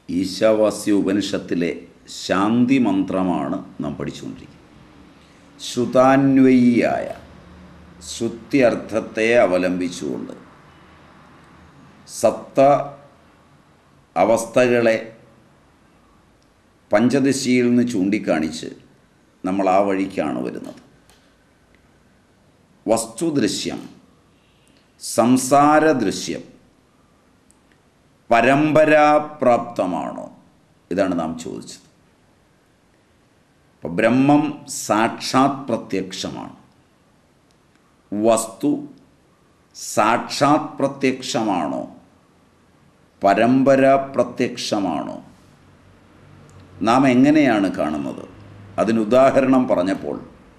ഈശാവാസ്യ ഉപനിഷത്തിലെ ശാന്തി മന്ത്രമാണ് നാം പഠിച്ചുകൊണ്ടിരിക്കുന്നത് ശ്രുതാന്വയിയായ ശ്രുത്യർത്ഥത്തെ അവലംബിച്ചുകൊണ്ട് സപ്ത അവസ്ഥകളെ പഞ്ചദശിയിൽ നിന്ന് ചൂണ്ടിക്കാണിച്ച് നമ്മൾ ആ വഴിക്കാണ് വരുന്നത് വസ്തുദൃശ്യം സംസാരദൃശ്യം പരമ്പരാപ്രാപ്തമാണോ ഇതാണ് നാം ചോദിച്ചത് അപ്പോൾ ബ്രഹ്മം സാക്ഷാത് പ്രത്യക്ഷമാണ് വസ്തു സാക്ഷാത് പ്രത്യക്ഷമാണോ പരമ്പര പ്രത്യക്ഷമാണോ നാം എങ്ങനെയാണ് കാണുന്നത് അതിന് ഉദാഹരണം പറഞ്ഞപ്പോൾ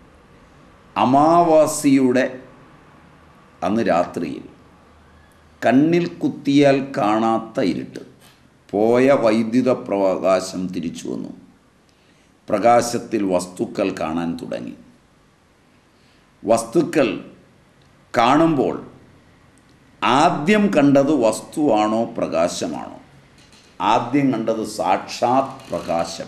അമാവാസിയുടെ അന്ന് രാത്രിയിൽ കണ്ണിൽ കുത്തിയാൽ കാണാത്ത ഇരുട്ട് പോയ വൈദ്യുത പ്രകാശം തിരിച്ചു വന്നു പ്രകാശത്തിൽ വസ്തുക്കൾ കാണാൻ തുടങ്ങി വസ്തുക്കൾ കാണുമ്പോൾ ആദ്യം കണ്ടത് വസ്തുവാണോ പ്രകാശമാണോ ആദ്യം കണ്ടത് സാക്ഷാത് പ്രകാശം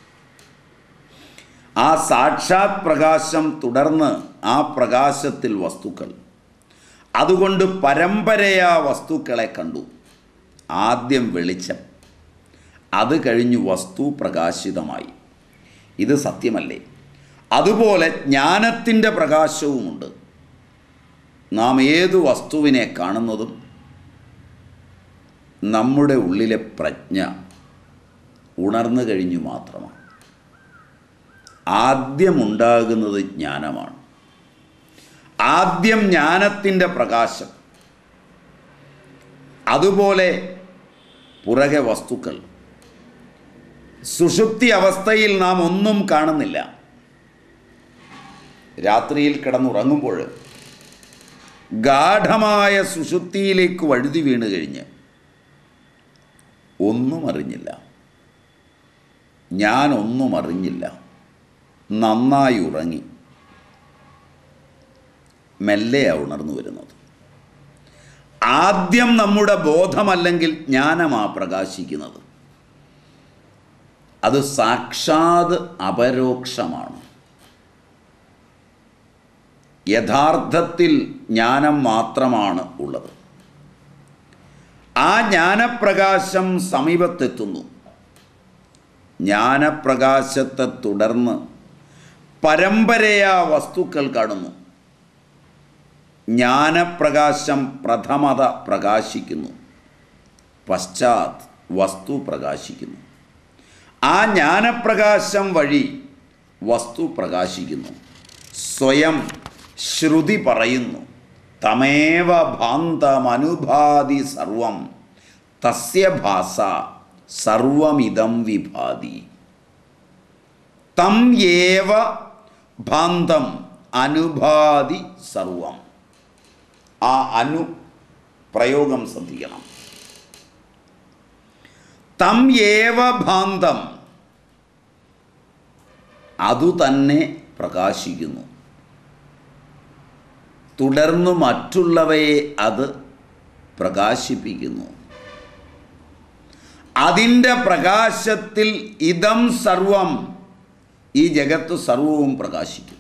ആ സാക്ഷാത് പ്രകാശം തുടർന്ന് ആ പ്രകാശത്തിൽ വസ്തുക്കൾ അതുകൊണ്ട് പരമ്പരയാ വസ്തുക്കളെ കണ്ടു ആദ്യം വെളിച്ചം അത് കഴിഞ്ഞു വസ്തു പ്രകാശിതമായി ഇത് സത്യമല്ലേ അതുപോലെ ജ്ഞാനത്തിൻ്റെ പ്രകാശവുമുണ്ട് നാം ഏതു വസ്തുവിനെ കാണുന്നതും നമ്മുടെ ഉള്ളിലെ പ്രജ്ഞ ഉണർന്നു കഴിഞ്ഞു മാത്രമാണ് ആദ്യമുണ്ടാകുന്നത് ജ്ഞാനമാണ് ആദ്യം ജ്ഞാനത്തിൻ്റെ പ്രകാശം അതുപോലെ പുറകെ വസ്തുക്കൾ സുഷുപ്തി അവസ്ഥയിൽ നാം ഒന്നും കാണുന്നില്ല രാത്രിയിൽ കിടന്നുറങ്ങുമ്പോൾ ഗാഠമായ സുഷുപ്തിയിലേക്ക് വഴുതി വീണ് കഴിഞ്ഞ് ഒന്നും അറിഞ്ഞില്ല ഞാൻ ഒന്നും അറിഞ്ഞില്ല നന്നായി ഉറങ്ങി മെല്ലെയാണ് ഉണർന്നു വരുന്നത് ആദ്യം നമ്മുടെ ബോധമല്ലെങ്കിൽ ജ്ഞാനമാ പ്രകാശിക്കുന്നത് അത് സാക്ഷാത് അപരോക്ഷമാണ് യഥാർത്ഥത്തിൽ ജ്ഞാനം മാത്രമാണ് ഉള്ളത് ആ ജ്ഞാനപ്രകാശം സമീപത്തെത്തുന്നു ജ്ഞാനപ്രകാശത്തെ തുടർന്ന് പരമ്പരയാ വസ്തുക്കൾ കാണുന്നു ജ്ഞാനപ്രകാശം പ്രഥമത പ്രകാശിക്കുന്നു പശ്ചാത് വസ്തു പ്രകാശിക്കുന്നു ആ ജ്ഞാനപ്രകാശം വഴി വസ്തു പ്രകാശിക്കുന്നു സ്വയം ശ്രുതി പറയുന്നു തമേവ ഭാന്തമനുഭാതി സർവം തസ്യ ഭാസ സർവമിതം വിഭാതി തം ഏവ ഭാന്തം അനുഭാതി സർവം ആ അനു പ്രയോഗം ശ്രദ്ധിക്കണം തം ഏവ ഭാന്തം അതുതന്നെ പ്രകാശിക്കുന്നു തുടർന്ന് മറ്റുള്ളവയെ അത് പ്രകാശിപ്പിക്കുന്നു അതിൻ്റെ പ്രകാശത്തിൽ ഇതം സർവം ഈ ജഗത്ത് സർവവും പ്രകാശിക്കും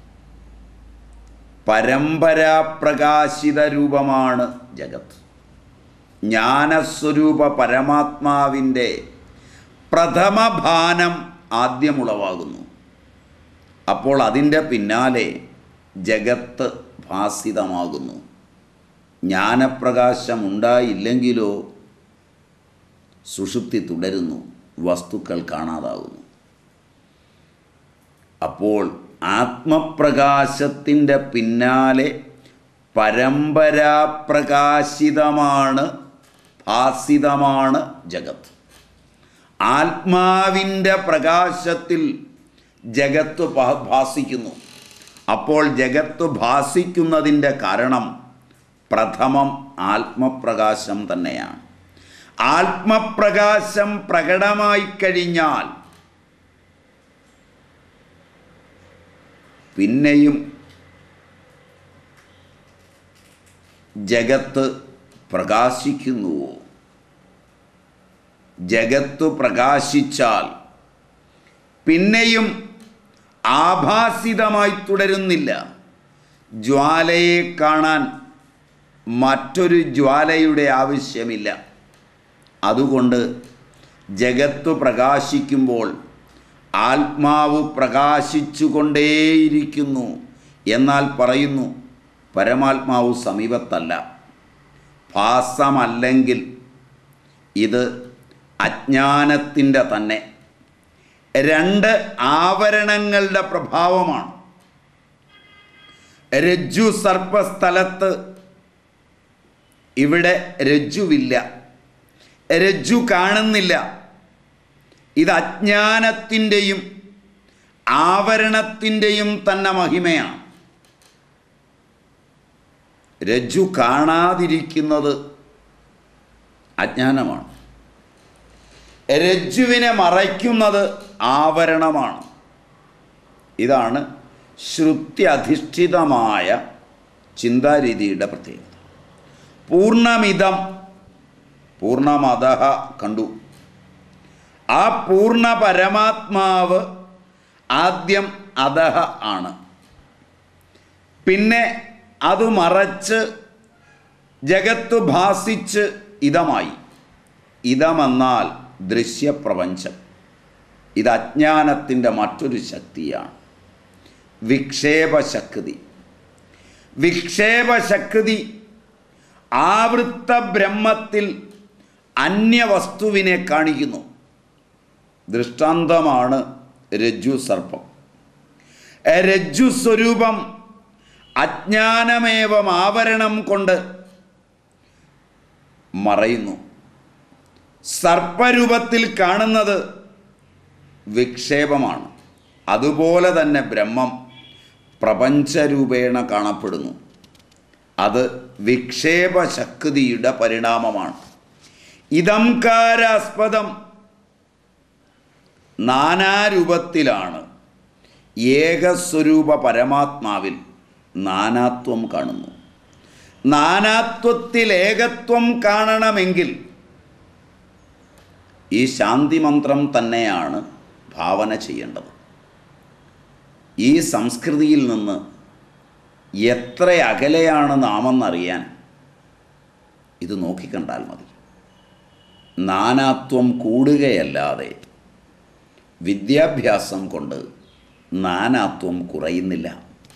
പരമ്പരാപ്രകാശിത രൂപമാണ് ജഗത്ത് ജ്ഞാനസ്വരൂപ പരമാത്മാവിൻ്റെ പ്രഥമഭാനം ആദ്യമുളവാകുന്നു അപ്പോൾ അതിൻ്റെ പിന്നാലെ ജഗത്ത് ഭാസിതമാകുന്നു ജ്ഞാനപ്രകാശം ഉണ്ടായില്ലെങ്കിലോ സുഷുപ്തി തുടരുന്നു വസ്തുക്കൾ കാണാതാകുന്നു അപ്പോൾ ആത്മപ്രകാശത്തിൻ്റെ പിന്നാലെ പരമ്പരാപ്രകാശിതമാണ് ഭാസിതമാണ് ജഗത്ത് ആത്മാവിൻ്റെ പ്രകാശത്തിൽ ജഗത്ത് ഭാസിക്കുന്നു അപ്പോൾ ജഗത്ത് ഭാസിക്കുന്നതിൻ്റെ കാരണം പ്രഥമം ആത്മപ്രകാശം തന്നെയാണ് ആത്മപ്രകാശം പ്രകടമായി കഴിഞ്ഞാൽ പിന്നെയും ജഗത്ത് പ്രകാശിക്കുന്നുവോ ജഗത്തു പ്രകാശിച്ചാൽ പിന്നെയും ആഭാസിതമായി തുടരുന്നില്ല ജ്വാലയെ കാണാൻ മറ്റൊരു ജ്വാലയുടെ ആവശ്യമില്ല അതുകൊണ്ട് ജഗത്തു പ്രകാശിക്കുമ്പോൾ ആത്മാവ് പ്രകാശിച്ചുകൊണ്ടേയിരിക്കുന്നു എന്നാൽ പറയുന്നു പരമാത്മാവ് സമീപത്തല്ല ഭാസമല്ലെങ്കിൽ ഇത് അജ്ഞാനത്തിൻ്റെ തന്നെ രണ്ട് ആവരണങ്ങളുടെ പ്രഭാവമാണ് രജ്ജു സർപ്പസ്ഥലത്ത് ഇവിടെ രജ്ജുവില്ല രജ്ജു കാണുന്നില്ല ഇത് അജ്ഞാനത്തിൻ്റെയും ആവരണത്തിൻ്റെയും തന്നെ മഹിമയാണ് രജ്ജു കാണാതിരിക്കുന്നത് അജ്ഞാനമാണ് രജ്ജുവിനെ മറയ്ക്കുന്നത് ആവരണമാണ് ഇതാണ് ശ്രുതി അധിഷ്ഠിതമായ ചിന്താരീതിയുടെ പ്രത്യേകത പൂർണ്ണമിതം പൂർണ്ണമത കണ്ടു ആ പൂർണ്ണ പരമാത്മാവ് ആദ്യം അധഹ ആണ് പിന്നെ അത് മറച്ച് ജഗത്ത് ഭാസിച്ച് ഇതമായി ഇതമെന്നാൽ ദൃശ്യപ്രപഞ്ചം ഇത് അജ്ഞാനത്തിൻ്റെ മറ്റൊരു ശക്തിയാണ് വിക്ഷേപശക്തി വിക്ഷേപശക്തി ആവൃത്ത ബ്രഹ്മത്തിൽ അന്യവസ്തുവിനെ കാണിക്കുന്നു ദൃഷ്ടാന്തമാണ് രജ്ജു സർപ്പം രജ്ജു സ്വരൂപം അജ്ഞാനമേവം ആവരണം കൊണ്ട് മറയുന്നു സർപ്പരൂപത്തിൽ കാണുന്നത് വിക്ഷേപമാണ് അതുപോലെ തന്നെ ബ്രഹ്മം പ്രപഞ്ചരൂപേണ കാണപ്പെടുന്നു അത് വിക്ഷേപശക്തിയുടെ പരിണാമമാണ് ഇതംകാരാസ്പദം നാനാരൂപത്തിലാണ് ഏകസ്വരൂപ പരമാത്മാവിൽ നാനാത്വം കാണുന്നു നാനാത്വത്തിൽ ഏകത്വം കാണണമെങ്കിൽ ഈ ശാന്തി മന്ത്രം തന്നെയാണ് ഭാവന ചെയ്യേണ്ടത് ഈ സംസ്കൃതിയിൽ നിന്ന് എത്ര അകലെയാണ് നാമെന്നറിയാൻ ഇത് നോക്കിക്കണ്ടാൽ മതി നാനാത്വം കൂടുകയല്ലാതെ വിദ്യാഭ്യാസം കൊണ്ട് നാനാത്വം കുറയുന്നില്ല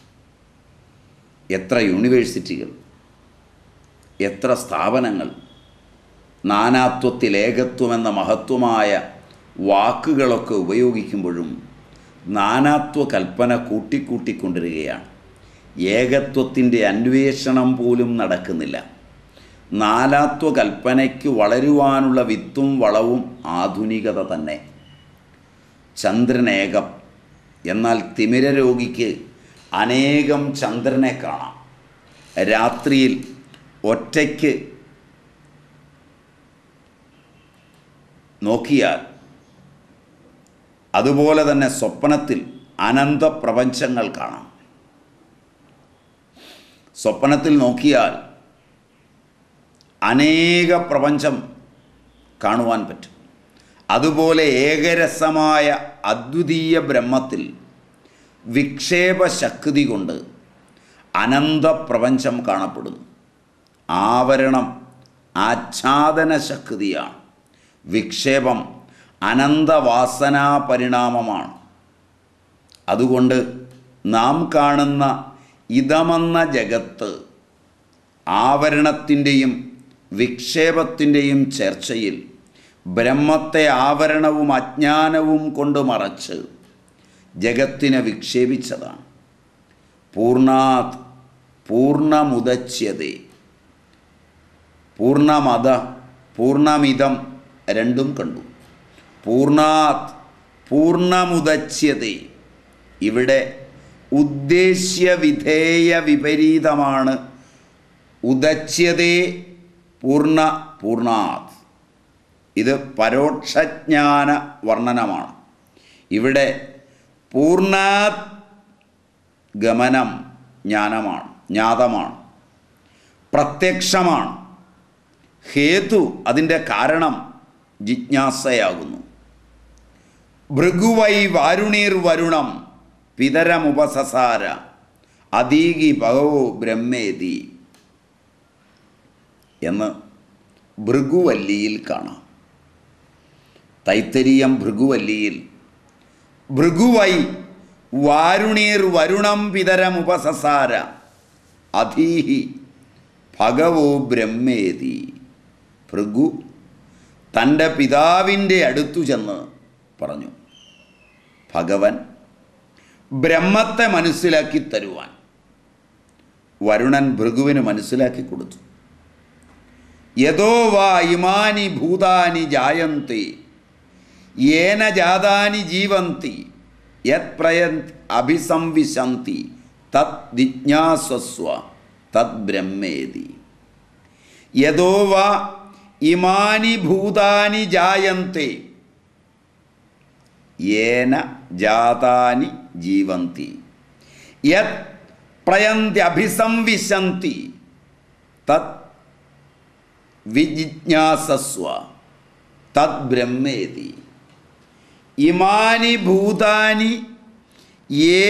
എത്ര യൂണിവേഴ്സിറ്റികൾ എത്ര സ്ഥാപനങ്ങൾ നാനാത്വത്തിൽ ഏകത്വം എന്ന മഹത്വമായ വാക്കുകളൊക്കെ ഉപയോഗിക്കുമ്പോഴും നാനാത്വ കൽപ്പന കൂട്ടിക്കൂട്ടിക്കൊണ്ടിരിക്കുകയാണ് ഏകത്വത്തിൻ്റെ അന്വേഷണം പോലും നടക്കുന്നില്ല നാനാത്വ കൽപ്പനയ്ക്ക് വളരുവാനുള്ള വിത്തും വളവും ആധുനികത തന്നെ ചന്ദ്രനേകം എന്നാൽ തിമിര രോഗിക്ക് അനേകം ചന്ദ്രനെ കാണാം രാത്രിയിൽ ഒറ്റയ്ക്ക് നോക്കിയാൽ അതുപോലെ തന്നെ സ്വപ്നത്തിൽ അനന്ത പ്രപഞ്ചങ്ങൾ കാണാം സ്വപ്നത്തിൽ നോക്കിയാൽ അനേക പ്രപഞ്ചം കാണുവാൻ പറ്റും അതുപോലെ ഏകരസമായ അദ്വിതീയ ബ്രഹ്മത്തിൽ വിക്ഷേപശക്തി കൊണ്ട് അനന്ത പ്രപഞ്ചം കാണപ്പെടുന്നു ആവരണം ആച്ഛാദന ശക്തിയാണ് വിക്ഷേപം അനന്തവാസനാ പരിണാമമാണ് അതുകൊണ്ട് നാം കാണുന്ന ഇതമെന്ന ജഗത്ത് ആവരണത്തിൻ്റെയും വിക്ഷേപത്തിൻ്റെയും ചർച്ചയിൽ ബ്രഹ്മത്തെ ആവരണവും അജ്ഞാനവും കൊണ്ട് മറച്ച് ജഗത്തിനെ വിക്ഷേപിച്ചതാണ് പൂർണാത് പൂർണ്ണമുദച്യതേ പൂർണ്ണമത പൂർണ്ണമിതം രണ്ടും കണ്ടു പൂർണാത് പൂർണ്ണമുദച്യതേ ഇവിടെ ഉദ്ദേശ്യ വിധേയ വിപരീതമാണ് ഉദച്യതേ പൂർണ്ണ പൂർണാത് ഇത് പരോക്ഷജ്ഞാന വർണ്ണനമാണ് ഇവിടെ പൂർണ്ണാത് ഗമനം ജ്ഞാനമാണ് ജ്ഞാതമാണ് പ്രത്യക്ഷമാണ് ഹേതു അതിൻ്റെ കാരണം ജിജ്ഞാസയാകുന്നു ഭൃഗുവൈ വാരുണീർ വരുണം പിതരമുപസസാര അതീകി ഭഗവോ ബ്രഹ്മേതി എന്ന് ഭൃഗുവല്ലിയിൽ കാണാം തൈത്തരീയം ഭൃഗുവല്ലിയിൽ ഭൃഗുവൈ വാരുണീർ വരുണം പിതരമുപസസാര അധീഹി ഭഗവോ ബ്രഹ്മേതി ഭൃഗു തൻ്റെ പിതാവിൻ്റെ അടുത്തു ചെന്ന് പറഞ്ഞു ഭഗവൻ ബ്രഹ്മത്തെ മനസ്സിലാക്കി തരുവാൻ വരുണൻ ഭൃഗുവിന് മനസ്സിലാക്കി കൊടുത്തു യഥോ വാ ഇമാനി ഭൂതാനി ജായന്തി യേന ജാതാനി ജീവന്തി യത് പ്രയന്ത് അഭിസംവിശന്തി തത് ജിജ്ഞാസസ്വ തത് ബ്രഹ്മേതി യഥോ വാ ഇമാനി ഭൂതാനി ജായന്തി യേന ജാതാനി ജീവന്തി യത് പ്രയന്ത്യഭിസംവിശന്തി തത് വിജിജ്ഞാസസ്വ തത് ബ്രഹ്മേതി ഇമാനി ഭൂതാനി യേ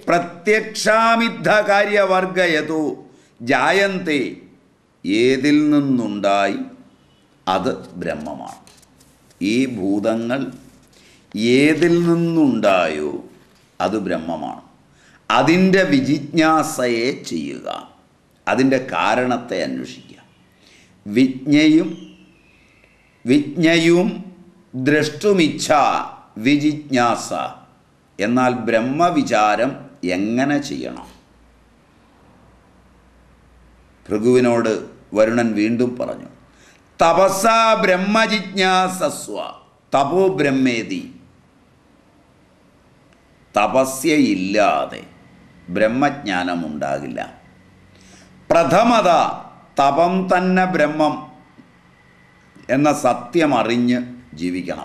പ്രത്യക്ഷാമിദ്ധകാര്യവർഗയതോ ജായന്തെ ഏതിൽ നിന്നുണ്ടായി അത് ബ്രഹ്മമാണ് ഈ ഭൂതങ്ങൾ ഏതിൽ നിന്നുണ്ടായോ അത് ബ്രഹ്മമാണ് അതിൻ്റെ വിജിജ്ഞാസയെ ചെയ്യുക അതിൻ്റെ കാരണത്തെ അന്വേഷിക്കുക വിജ്ഞയും വിജ്ഞയും ദ്രഷ്ടുമിച്ഛ വിജിജ്ഞാസ എന്നാൽ ബ്രഹ്മവിചാരം എങ്ങനെ ചെയ്യണം ഭൃഗുവിനോട് വരുണൻ വീണ്ടും പറഞ്ഞു തപസ ബ്രഹ്മജിജ്ഞാസസ്വ തപോ ബ്രഹ്മേതി തപസ്യയില്ലാതെ ബ്രഹ്മജ്ഞാനമുണ്ടാകില്ല പ്രഥമത തപം തന്നെ ബ്രഹ്മം എന്ന സത്യം അറിഞ്ഞ് ജീവിക്കണം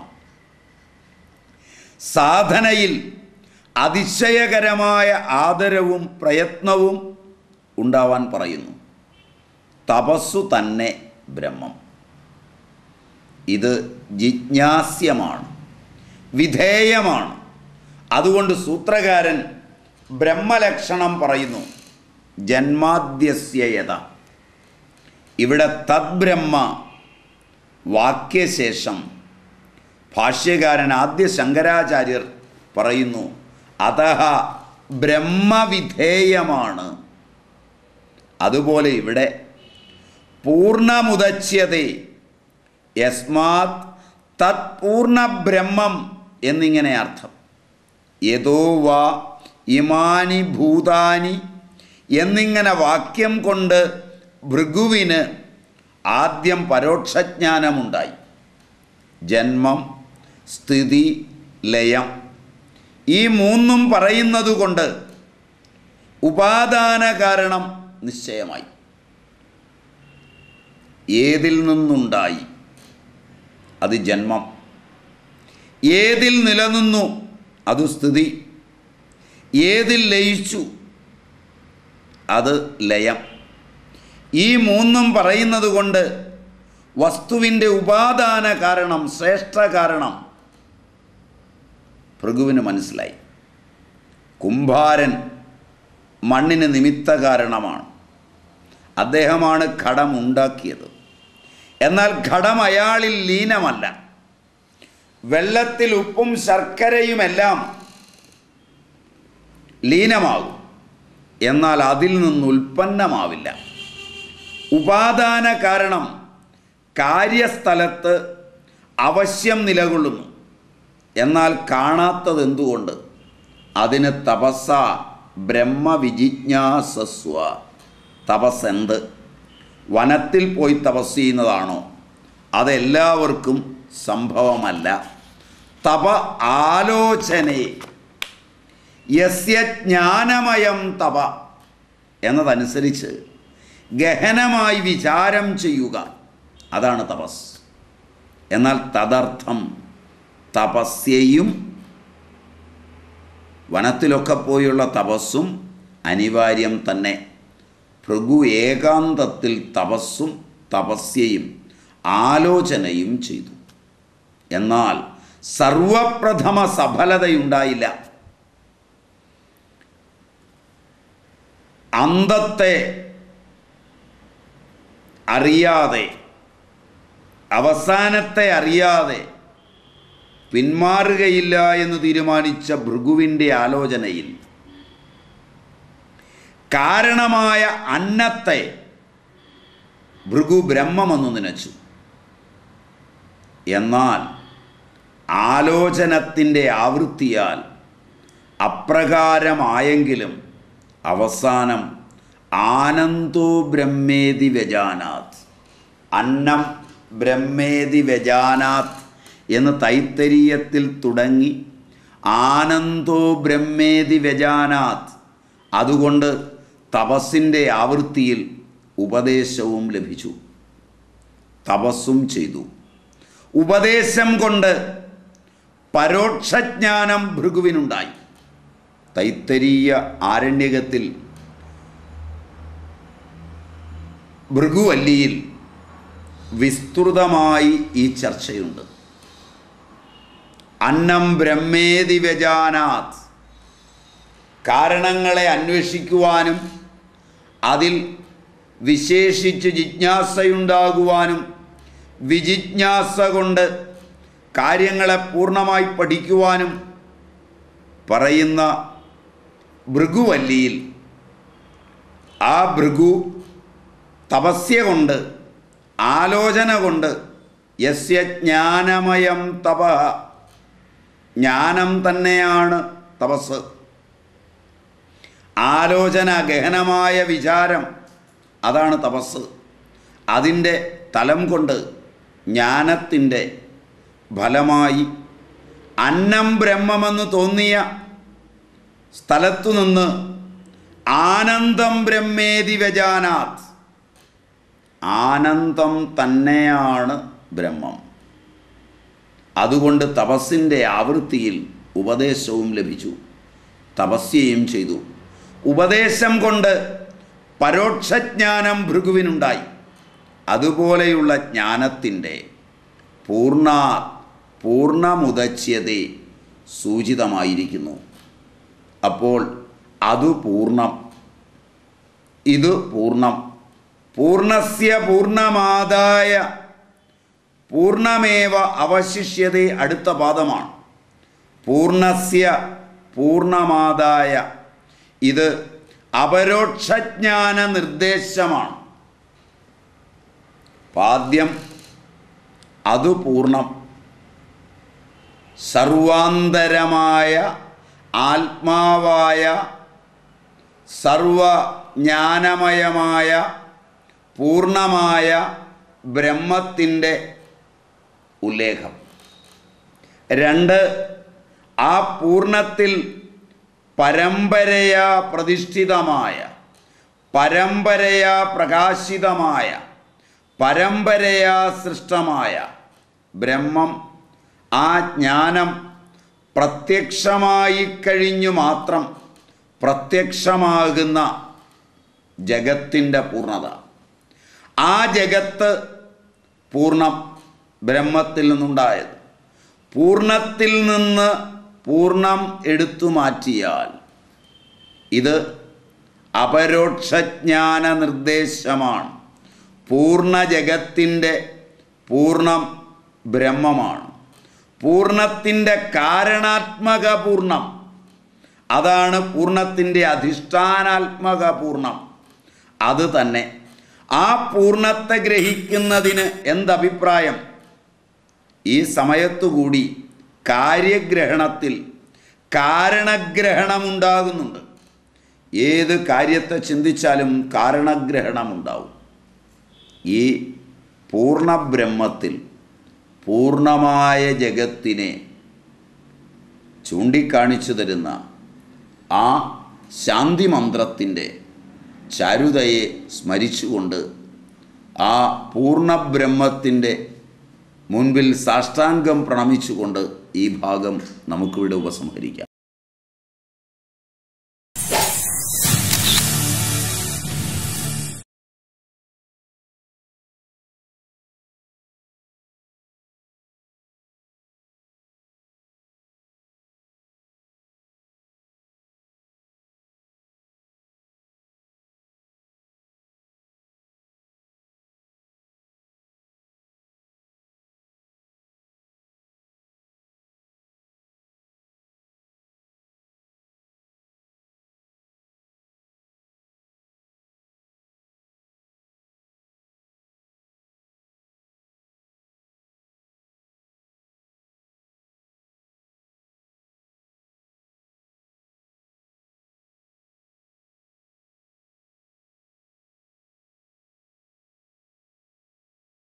സാധനയിൽ അതിശയകരമായ ആദരവും പ്രയത്നവും ഉണ്ടാവാൻ പറയുന്നു തപസ്സു തന്നെ ബ്രഹ്മം ഇത് ജിജ്ഞാസ്യമാണ് വിധേയമാണ് അതുകൊണ്ട് സൂത്രകാരൻ ബ്രഹ്മലക്ഷണം പറയുന്നു ജന്മാദ്യസ്യയത ഇവിടെ തദ്ബ്രഹ്മ വാക്യശേഷം ഭാഷ്യകാരൻ ആദ്യ ശങ്കരാചാര്യർ പറയുന്നു അതഹ ബ്രഹ്മവിധേയമാണ് അതുപോലെ ഇവിടെ പൂർണ്ണമുദച്യതേ യസ്മാത് തത് പൂർണ്ണബ്രഹ്മം എന്നിങ്ങനെ അർത്ഥം യഥോ വാ ഇമാനി ഭൂതാനി എന്നിങ്ങനെ വാക്യം കൊണ്ട് ഭൃഗുവിന് ആദ്യം പരോക്ഷജ്ഞാനമുണ്ടായി ജന്മം സ്ഥിതി ലയം ഈ മൂന്നും പറയുന്നത് കൊണ്ട് ഉപാദാന കാരണം നിശ്ചയമായി ഏതിൽ നിന്നുണ്ടായി അത് ജന്മം ഏതിൽ നിലനിന്നു അത് സ്ഥിതി ഏതിൽ ലയിച്ചു അത് ലയം ഈ മൂന്നും പറയുന്നത് കൊണ്ട് വസ്തുവിൻ്റെ ഉപാദാന കാരണം ശ്രേഷ്ഠ കാരണം ഭൃഗുവിന് മനസ്സിലായി കുംഭാരൻ മണ്ണിന് നിമിത്ത കാരണമാണ് അദ്ദേഹമാണ് ഘടം ഉണ്ടാക്കിയത് എന്നാൽ ഘടം അയാളിൽ ലീനമല്ല വെള്ളത്തിൽ ഉപ്പും ശർക്കരയുമെല്ലാം ലീനമാകും എന്നാൽ അതിൽ നിന്ന് ഉൽപ്പന്നമാവില്ല ഉപാദാന കാരണം കാര്യസ്ഥലത്ത് അവശ്യം നിലകൊള്ളുന്നു എന്നാൽ കാണാത്തത് എന്തുകൊണ്ട് അതിന് തപസ്സ ബ്രഹ്മവിജിജ്ഞാസസ്വ തപസ് എന്ത് വനത്തിൽ പോയി തപസ് ചെയ്യുന്നതാണോ അതെല്ലാവർക്കും സംഭവമല്ല തപ ആലോചനയെ യസ്യ ജ്ഞാനമയം തപ എന്നതനുസരിച്ച് ഗഹനമായി വിചാരം ചെയ്യുക അതാണ് തപസ് എന്നാൽ തദർത്ഥം തപസ്യയും വനത്തിലൊക്കെ പോയുള്ള തപസ്സും അനിവാര്യം തന്നെ ഭൃഗു ഏകാന്തത്തിൽ തപസ്സും തപസ്യയും ആലോചനയും ചെയ്തു എന്നാൽ സർവപ്രഥമ സഫലതയുണ്ടായില്ല അന്തത്തെ അറിയാതെ അവസാനത്തെ അറിയാതെ പിന്മാറുകയില്ല എന്ന് തീരുമാനിച്ച ഭൃഗുവിൻ്റെ ആലോചനയിൽ കാരണമായ അന്നത്തെ ഭൃഗു ബ്രഹ്മമെന്ന് നനച്ചു എന്നാൽ ആലോചനത്തിൻ്റെ ആവൃത്തിയാൽ അപ്രകാരമായെങ്കിലും അവസാനം ആനന്ദോ ബ്രഹ്മേതി വ്യജാനാത് അന്നം ബ്രഹ്മേതി വ്യജാനാത് എന്ന് തൈത്തരീയത്തിൽ തുടങ്ങി ആനന്ദോ ബ്രഹ്മേതി വ്യജാനാത് അതുകൊണ്ട് തപസ്സിൻ്റെ ആവൃത്തിയിൽ ഉപദേശവും ലഭിച്ചു തപസ്സും ചെയ്തു ഉപദേശം കൊണ്ട് പരോക്ഷജ്ഞാനം ഭൃഗുവിനുണ്ടായി തൈത്തരീയ ആരണ്യകത്തിൽ ഭൃഗുവല്ലിയിൽ വിസ്തൃതമായി ഈ ചർച്ചയുണ്ട് അന്നം ബ്രഹ്മേതി വ്യജാനാത് കാരണങ്ങളെ അന്വേഷിക്കുവാനും അതിൽ വിശേഷിച്ച് ജിജ്ഞാസയുണ്ടാകുവാനും വിജിജ്ഞാസ കൊണ്ട് കാര്യങ്ങളെ പൂർണ്ണമായി പഠിക്കുവാനും പറയുന്ന ഭൃഗുവല്ലിയിൽ ആ ഭൃഗു തപസ്യ കൊണ്ട് ആലോചന കൊണ്ട് യസ്യ ജ്ഞാനമയം തപ ജ്ഞാനം തന്നെയാണ് തപസ് ആലോചന ഗഹനമായ വിചാരം അതാണ് തപസ് അതിൻ്റെ തലം കൊണ്ട് ജ്ഞാനത്തിൻ്റെ ഫലമായി അന്നം ബ്രഹ്മമെന്ന് തോന്നിയ സ്ഥലത്തു നിന്ന് ആനന്ദം ബ്രഹ്മേതി വ്യജാനാത് ആനന്ദം തന്നെയാണ് ബ്രഹ്മം അതുകൊണ്ട് തപസ്സിൻ്റെ ആവൃത്തിയിൽ ഉപദേശവും ലഭിച്ചു തപസ്യയും ചെയ്തു ഉപദേശം കൊണ്ട് പരോക്ഷജ്ഞാനം ഭൃഗുവിനുണ്ടായി അതുപോലെയുള്ള ജ്ഞാനത്തിൻ്റെ പൂർണ്ണ പൂർണ്ണമുദച്യത സൂചിതമായിരിക്കുന്നു അപ്പോൾ അത് പൂർണ്ണം ഇത് പൂർണ്ണം പൂർണ്ണസ്യ പൂർണ്ണമാതായ പൂർണ്ണമേവ അവശിഷ്യത അടുത്ത പാദമാണ് പൂർണ്ണസ്യ പൂർണ്ണമാതായ ഇത് അപരോക്ഷജ്ഞാന നിർദ്ദേശമാണ് പാദ്യം അത് പൂർണ്ണം സർവാന്തരമായ ആത്മാവായ സർവജ്ഞാനമയമായ പൂർണ്ണമായ ബ്രഹ്മത്തിൻ്റെ ഉല്ലേഖം രണ്ട് ആ പൂർണ്ണത്തിൽ പരമ്പരയാ പ്രതിഷ്ഠിതമായ പരമ്പരയാ പ്രകാശിതമായ പരമ്പരയാ സൃഷ്ടമായ ബ്രഹ്മം ആ ജ്ഞാനം പ്രത്യക്ഷമായി കഴിഞ്ഞു മാത്രം പ്രത്യക്ഷമാകുന്ന ജഗത്തിൻ്റെ പൂർണ്ണത ആ ജഗത്ത് പൂർണ്ണം ബ്രഹ്മത്തിൽ നിന്നുണ്ടായത് പൂർണ്ണത്തിൽ നിന്ന് പൂർണ്ണം എടുത്തു മാറ്റിയാൽ ഇത് അപരോക്ഷജ്ഞാന നിർദ്ദേശമാണ് പൂർണ്ണ ജഗത്തിൻ്റെ പൂർണ്ണം ബ്രഹ്മമാണ് പൂർണ്ണത്തിൻ്റെ കാരണാത്മക പൂർണ്ണം അതാണ് പൂർണ്ണത്തിൻ്റെ അധിഷ്ഠാനാത്മക പൂർണ്ണം അത് തന്നെ ആ പൂർണ്ണത്തെ ഗ്രഹിക്കുന്നതിന് എന്തഭിപ്രായം ഈ സമയത്തുകൂടി കാര്യഗ്രഹണത്തിൽ കാരണഗ്രഹണമുണ്ടാകുന്നുണ്ട് ഏത് കാര്യത്തെ ചിന്തിച്ചാലും കാരണഗ്രഹണമുണ്ടാവും ഈ പൂർണ്ണബ്രഹ്മത്തിൽ പൂർണ്ണമായ ജഗത്തിനെ ചൂണ്ടിക്കാണിച്ചു തരുന്ന ആ ശാന്തി മന്ത്രത്തിൻ്റെ ചാരുതയെ സ്മരിച്ചുകൊണ്ട് ആ പൂർണ്ണബ്രഹ്മത്തിൻ്റെ മുൻപിൽ സാഷ്ടാംഗം പ്രണമിച്ചുകൊണ്ട് ഈ ഭാഗം നമുക്കിവിടെ ഉപസംഹരിക്കാം